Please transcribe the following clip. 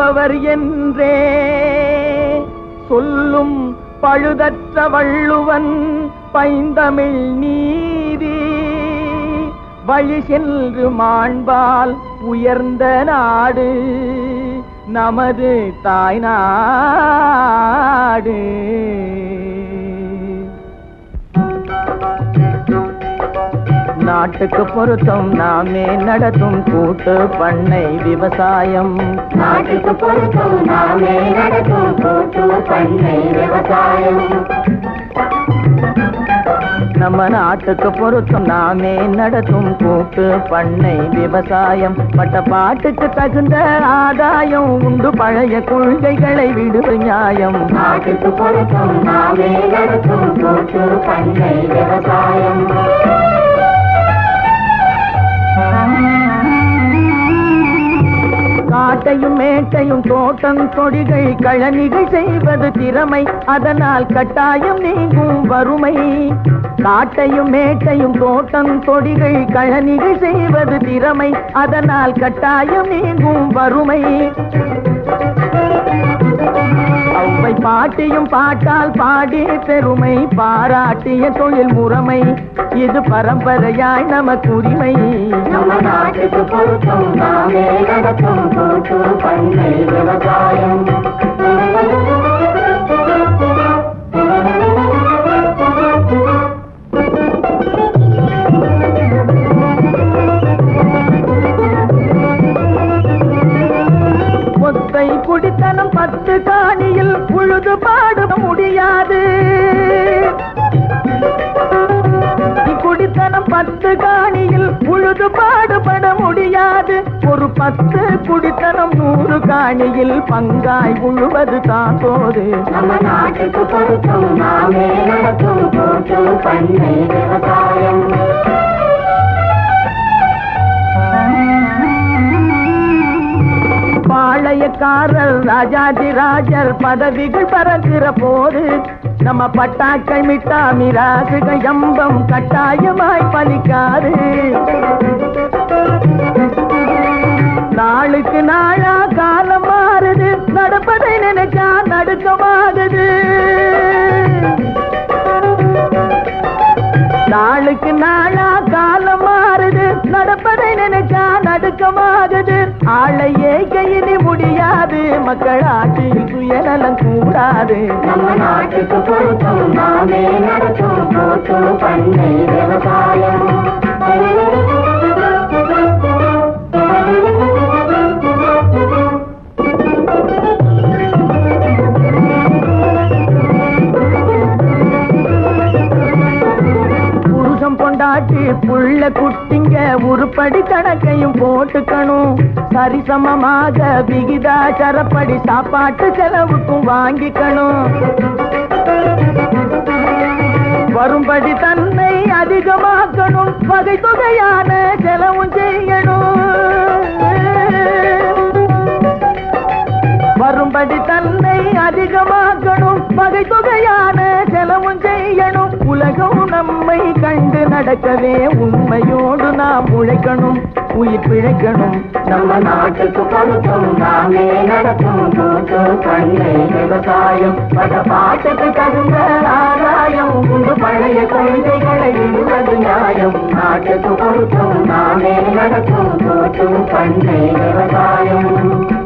உழைப்பவர் என்றே சொல்லும் பழுதற்ற வள்ளுவன் பைந்தமிழ் நீதி வழி சென்று மாண்பால் உயர்ந்த நாடு நமது தாய்நாடு நாட்டுக்கு பொருத்தம் நாமே நடத்தும் கூட்டு பண்ணை விவசாயம் நாட்டுக்கு பொறுத்தும் நாமே நடத்தும் கூட்டு பண்ணை விவசாயம் நம்ம நாட்டுக்கு பொருத்தம் நாமே நடத்தும் கூட்டு பண்ணை விவசாயம் பட்ட பாட்டுக்கு தகுந்த ஆதாயம் உண்டு பழைய கொள்கைகளை விடுவது நியாயம் நாட்டுக்கு பொறுத்தும் நாமே நடத்தும் கூட்டு பண்ணை விவசாயம் காட்டையும் மேட்டையும் தோட்டம் கொடிகள் கழனிகள் செய்வது திறமை அதனால் கட்டாயம் நீங்கும் வறுமை காட்டையும் மேட்டையும் தோட்டம் கொடிகள் கழனிகள் செய்வது திறமை அதனால் கட்டாயம் நீங்கும் வறுமை அவ்வை பாட்டியும் பாட்டால் பாடி பெருமை பாராட்டிய தொழில் முறைமை இது பரம்பரையாய் நமக்கு உரிமை நம்ம நாட்டுக்கு பொறுத்தும் நாமே நடத்தும் கூட்டு பண்ணை விவசாயம் ஒத்தை குடித்தனம் பத்து காணியில் உழுது பாட முடியாது குடித்தனம் பத்து காணியில் உழுது பாடுபட முடியாது ஒரு பத்து குடித்தனம் நூறு காணியில் பங்காய் உழுவது தான் போது நம்ம நாட்டுக்கு பொறுத்தும் நாமே நடத்தும் கூட்டு பண்ணை விவசாயம் பாளையக்காரர் ராஜாதி ராஜர் பதவிகள் பறக்கிற போது நம்ம பட்டாக்கள் மிட்டா மிராசுகள் எம்பம் கட்டாயமாய் பலிக்காது நாளுக்கு நாளா காலம் மாறுது நடப்பதை நினைச்சா நடுக்கமாகுது நாளுக்கு நாளா காலம் மாறுது நடப்பதை நினைச்சா நடுக்கமாகுது ஆளையே கையிலே முடியாது மக்கள் ஆட்சியில் சுயநலம் கூடாது நம்ம நாட்டுக்கு பொறுத்தும் நாமே நடத்தும் கூட்டு பண்ணை விவசாயம் புருஷம் பொண்டாட்டி புள்ள குட்டிங்க உருப்படி கணக்கையும் போட்டுக்கணும் சரிசமமாக விகிதாச்சாரப்படி சாப்பாட்டு செலவுக்கும் வாங்கிக்கணும் வரும்படி தன்னை அதிகமாக்கணும் வகை தொகையான செலவும் செய்யணும் வரும்படி தன்னை அதிகமாக்கணும் வகை தொகையான செலவும் செய்யணும் உலகம் நம்மை கண்டு நடக்கவே உண்மையோடு நாம் உழைக்கணும் உயிர் பிழைக்கணும் நம்ம நாட்டுக்கு பொறுத்தும் நாமே நடத்தும் கூட்டு பண்ணை விவசாயம் பட பாட்டுக்கு தகுந்த ஆதாயம் உண்டு பழைய கொள்கைகளை விடுவது நியாயம் நாட்டுக்கு பொறுத்தும் நாமே நடத்தும் கூட்டு பண்ணை விவசாயம்